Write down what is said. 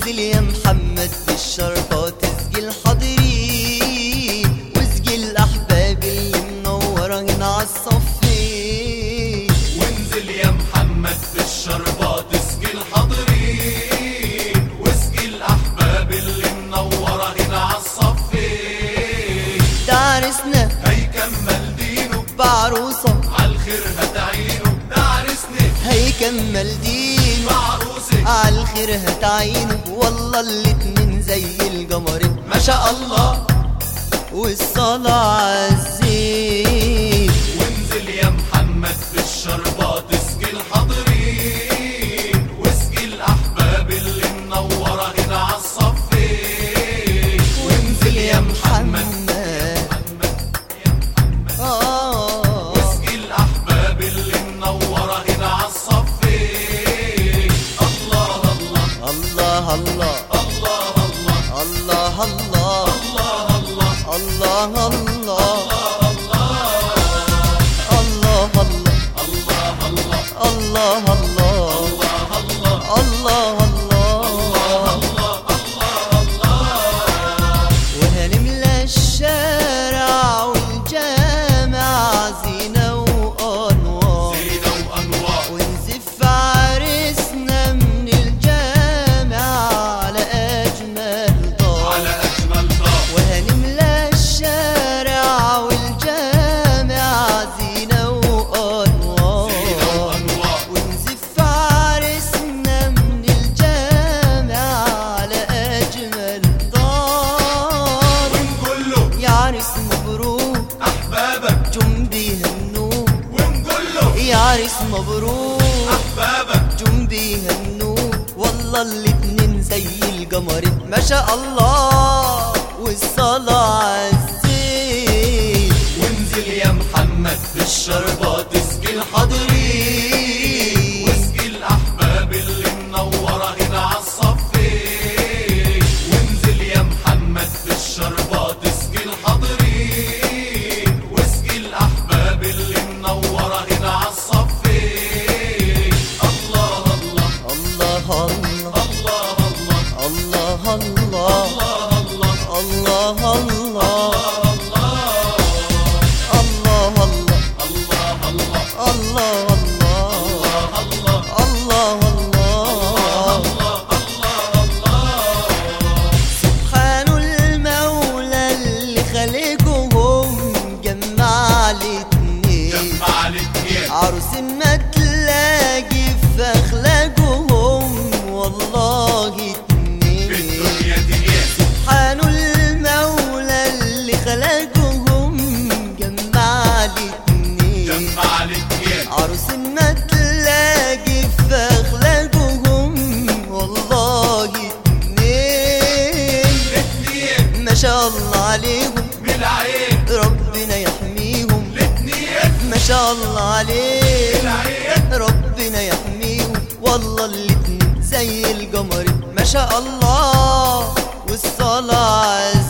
وانزل يا محمد بالشربات اسقي الحاضرين واسقي الاحباب اللي منوره هنا عالصفين وانزل يا محمد بالشربات اسقي الحاضرين واسقي الاحباب اللي منوره هنا عالصفين ده عرسنا هيكمل دينه بعروسه عالخير هتعينه ده عرسني هيكمل دين بعروسك عالخير هتعينه والله الاتنين زي القمر ما شاء الله والصلاة عالزين وانزل يا محمد بالشربات اسقي الحاضرين واسقي الاحباب اللي منوره هنا عالصفين وانزل يا محمد آه واسقي الاحباب اللي منوره هنا عالصفين الله الله الله الله الله الله الله الله الله الله الله الله الله الله الله الله الله وهنملى الشارع والجامع زينة وأنوار زينة وأنوار ونزف عرسنا من الجامع على أجمل دار على أجمل دار وهنملى الشارع والجامع زينة وأنوار زينة وأنوار ونزف عرسنا من الجامع على أجمل دار ونقول له يا عرس مبروك أحبابك جنبي هنوك ونقول له يا عرس مبروك أحبابك جنبي هنوك والله الاتنين زي القمر ما شاء الله والصلاة عالزين وانزل يا محمد بالشربات اسقي الحاضرين واسقي الأحباب اللي منورة هنا عالصفين وانزل يا محمد بالشربات اسقي الحاضرين واسقي الأحباب اللي منورة هنا عالصفين الله الله الله الله الله الله الله الله الله الله الله الله الله الله الله الله سبحان المولى اللي خلقهم جمع الاتنين جمع الاتنين عروس ما تلاقي في اخلاقهم والله في اتنين الدنيا دنيا سبحان المولى اللي خلقهم جمع الاتنين جمع الاتنين عروس ما تلاقي في اخلاقهم والله اتنين الاتنين ما شاء الله عليهم بالعين ربنا يحميهم الاتنين ما شاء الله عليهم بالعين ربنا يحميهم والله الاتنين زي القمر ما شاء الله والصلاة عز